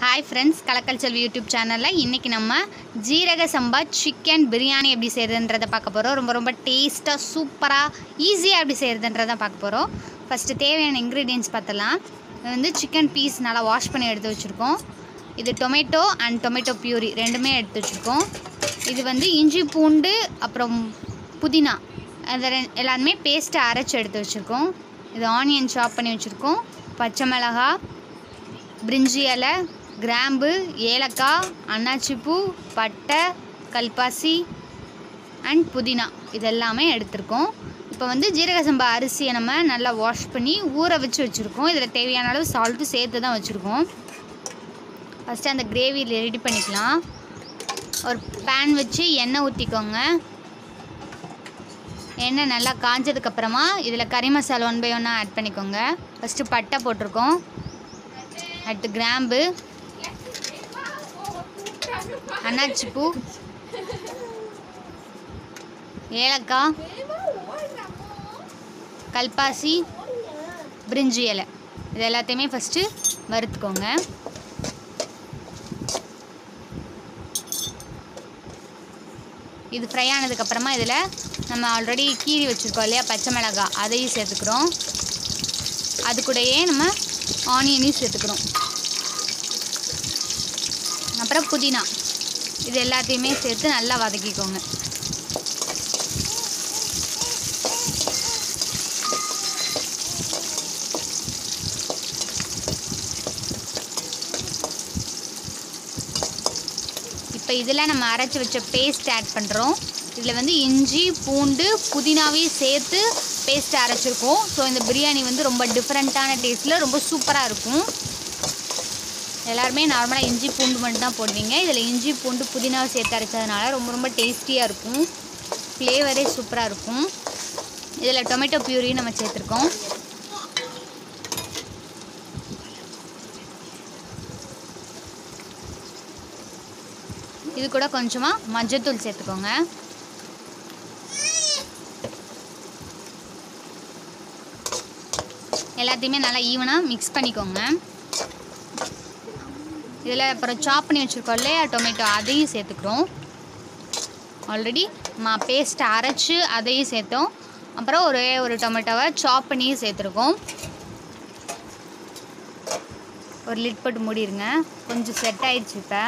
hi friends கலக்கல் செல்வி YouTube சேனலில் இன்றைக்கி நம்ம ஜீரக சம்பா சிக்கன் பிரியாணி எப்படி செய்கிறதுன்றதை பார்க்க போகிறோம் ரொம்ப ரொம்ப டேஸ்ட்டாக சூப்பராக ஈஸியாக எப்படி செய்கிறதுன்றதை பார்க்க போகிறோம் ஃபஸ்ட்டு தேவையான இன்க்ரீடியன்ஸ் பார்த்தலாம் இது வந்து சிக்கன் பீஸ் நல்லா வாஷ் பண்ணி எடுத்து வச்சுருக்கோம் இது டொமேட்டோ அண்ட் டொமேட்டோ பியூரி ரெண்டுமே எடுத்து வச்சுருக்கோம் இது வந்து இஞ்சி பூண்டு அப்புறம் புதினா அதை ரெ- எல்லாமே பேஸ்ட்டை அரைச்சி எடுத்து வச்சுருக்கோம் இது ஆனியன் சாப் பண்ணி வச்சுருக்கோம் பச்சை மிளகாய் பிரிஞ்சி இலை கிராம்பு ஏலக்காய் அன்னாச்சிப்பூ பட்டை கல்பாசி அண்ட் புதினா இதெல்லாமே எடுத்திருக்கோம் இப்போ வந்து ஜீரக சம்பா அரிசியை நம்ம நல்லா வாஷ் பண்ணி ஊற வச்சு வச்சுருக்கோம் இதில் தேவையான அளவு சால்ட்டு சேர்த்து தான் வச்சுருக்கோம் ஃபஸ்ட்டு அந்த கிரேவி ரெடி பண்ணிக்கலாம் ஒரு பேன் வச்சு எண்ணெய் ஊற்றிக்கோங்க எண்ணெய் நல்லா காஞ்சதுக்கப்புறமா இதில் கறி மசாலா ஒன் பை ஒன்னாக ஆட் பண்ணிக்கோங்க ஃபஸ்ட்டு பட்டை போட்டிருக்கோம் அடுத்து கிராம்பு அன்னாச்சி பூ ஏலக்காய் கல்பாசி பிரிஞ்சி இலை இது எல்லாத்தையுமே ஃபஸ்ட்டு வறுத்துக்கோங்க இது ஃப்ரை ஆனதுக்கப்புறமா இதில் நம்ம ஆல்ரெடி கீறி வச்சுருக்கோம் இல்லையா பச்சை மிளகாய் அதையும் சேர்த்துக்கிறோம் அது கூடயே நம்ம ஆனியனையும் சேர்த்துக்கிறோம் அப்புறம் புதினா இது எல்லாத்தையுமே சேர்த்து நல்லா வதக்கிக்கோங்க இப்போ இதில் நம்ம அரைச்சி வச்ச பேஸ்ட் ஆட் பண்ணுறோம் இதில் வந்து இஞ்சி பூண்டு புதினாவையும் சேர்த்து பேஸ்ட் அரைச்சிருக்கோம் ஸோ இந்த பிரியாணி வந்து ரொம்ப டிஃப்ரெண்ட்டான டேஸ்ட்டில் ரொம்ப சூப்பராக இருக்கும் எல்லாருமே நார்மலாக இஞ்சி பூண்டு மட்டும் தான் போடுவீங்க இதில் இஞ்சி பூண்டு புதினாவை சேர்த்து அரைச்சதுனால ரொம்ப ரொம்ப டேஸ்டியாக இருக்கும் ஃப்ளேவரே சூப்பராக இருக்கும் இதில் டொமேட்டோ பியூரியும் நம்ம சேர்த்துருக்கோம் இது கூட கொஞ்சமாக மஞ்சத்தூள் சேர்த்துக்கோங்க எல்லாத்தையுமே நல்லா ஈவனாக மிக்ஸ் பண்ணிக்கோங்க இதில் அப்புறம் சாப் பண்ணி வச்சுருக்கோம் இல்லையா டொமேட்டோ அதையும் சேர்த்துக்கிறோம் ஆல்ரெடி மா பேஸ்ட்டை அரைச்சி அதையும் சேர்த்தோம் அப்புறம் ஒரே ஒரு டொமேட்டோவை சாப் பண்ணியும் சேர்த்துருக்கோம் ஒரு லிட் போட்டு மூடிடுங்க கொஞ்சம் செட் ஆயிடுச்சு இப்போ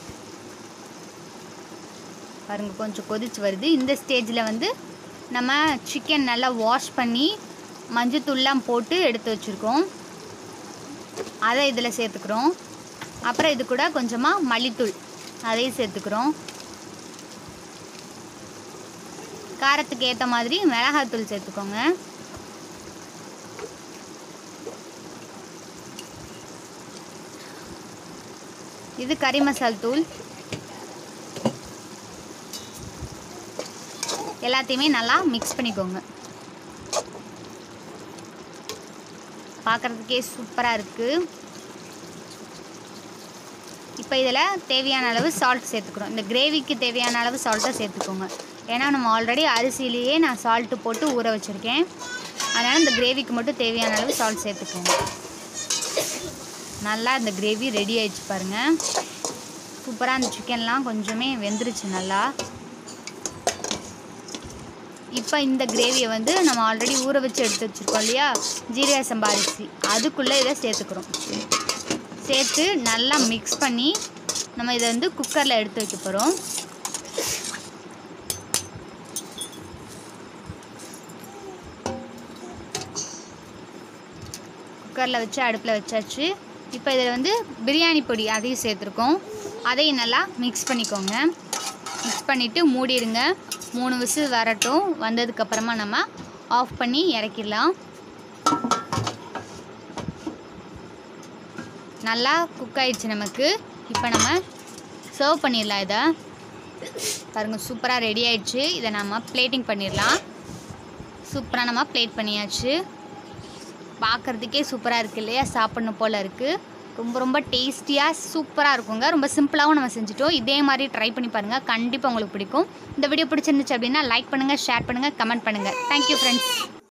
பாருங்கள் கொஞ்சம் கொதிச்சு வருது இந்த ஸ்டேஜில் வந்து நம்ம சிக்கன் நல்லா வாஷ் பண்ணி மஞ்சத்தூள்லாம் போட்டு எடுத்து வச்சுருக்கோம் அதை இதில் சேர்த்துக்கிறோம் அப்புறம் இது கூட கொஞ்சமாக மல்லித்தூள் அதையும் சேர்த்துக்கிறோம் காரத்துக்கு ஏற்ற மாதிரி மிளகாத்தூள் சேர்த்துக்கோங்க இது கறி மசால் தூள் எல்லாத்தையுமே நல்லா மிக்ஸ் பண்ணிக்கோங்க பார்க்குறதுக்கே சூப்பராக இருக்குது இப்போ இதில் தேவையான அளவு சால்ட் சேர்த்துக்கிறோம் இந்த கிரேவிக்கு தேவையான அளவு சால்ட்டை சேர்த்துக்கோங்க ஏன்னா நம்ம ஆல்ரெடி அரிசியிலேயே நான் சால்ட்டு போட்டு ஊற வச்சுருக்கேன் அதனால் இந்த கிரேவிக்கு மட்டும் தேவையான அளவு சால்ட் சேர்த்துக்கோங்க நல்லா இந்த கிரேவி ரெடி ஆயிடுச்சு பாருங்கள் சூப்பராக அந்த சிக்கன்லாம் கொஞ்சமே வெந்துருச்சு நல்லா இப்போ இந்த கிரேவியை வந்து நம்ம ஆல்ரெடி ஊற வச்சு எடுத்து வச்சுருக்கோம் இல்லையா ஜீரக சம்பா அரிசி அதுக்குள்ளே இதை சேர்த்துக்கிறோம் சேர்த்து நல்லா மிக்ஸ் பண்ணி நம்ம இதை வந்து குக்கரில் எடுத்து வைக்க போகிறோம் குக்கரில் வச்சு அடுப்பில் வச்சாச்சு இப்போ இதில் வந்து பிரியாணி பொடி அதையும் சேர்த்துருக்கோம் அதையும் நல்லா மிக்ஸ் பண்ணிக்கோங்க மிக்ஸ் பண்ணிவிட்டு மூடிடுங்க மூணு விசில் வரட்டும் வந்ததுக்கப்புறமா நம்ம ஆஃப் பண்ணி இறக்கிடலாம் நல்லா குக் ஆயிடுச்சு நமக்கு இப்போ நம்ம சர்வ் பண்ணிடலாம் இதை பாருங்கள் சூப்பராக ரெடி ஆயிடுச்சு இதை நம்ம பிளேட்டிங் பண்ணிடலாம் சூப்பராக நம்ம பிளேட் பண்ணியாச்சு பார்க்குறதுக்கே சூப்பராக இருக்குது இல்லையா சாப்பிட்ணும் போல் இருக்குது ரொம்ப ரொம்ப டேஸ்டியாக சூப்பராக இருக்குங்க ரொம்ப சிம்பிளாகவும் நம்ம செஞ்சுட்டோம் இதே மாதிரி ட்ரை பண்ணி பாருங்கள் கண்டிப்பாக உங்களுக்கு பிடிக்கும் இந்த வீடியோ பிடிச்சிருந்துச்சு அப்படின்னா லைக் பண்ணுங்கள் ஷேர் பண்ணுங்கள் கமெண்ட் பண்ணுங்கள் தேங்க்யூ ஃப்ரெண்ட்ஸ்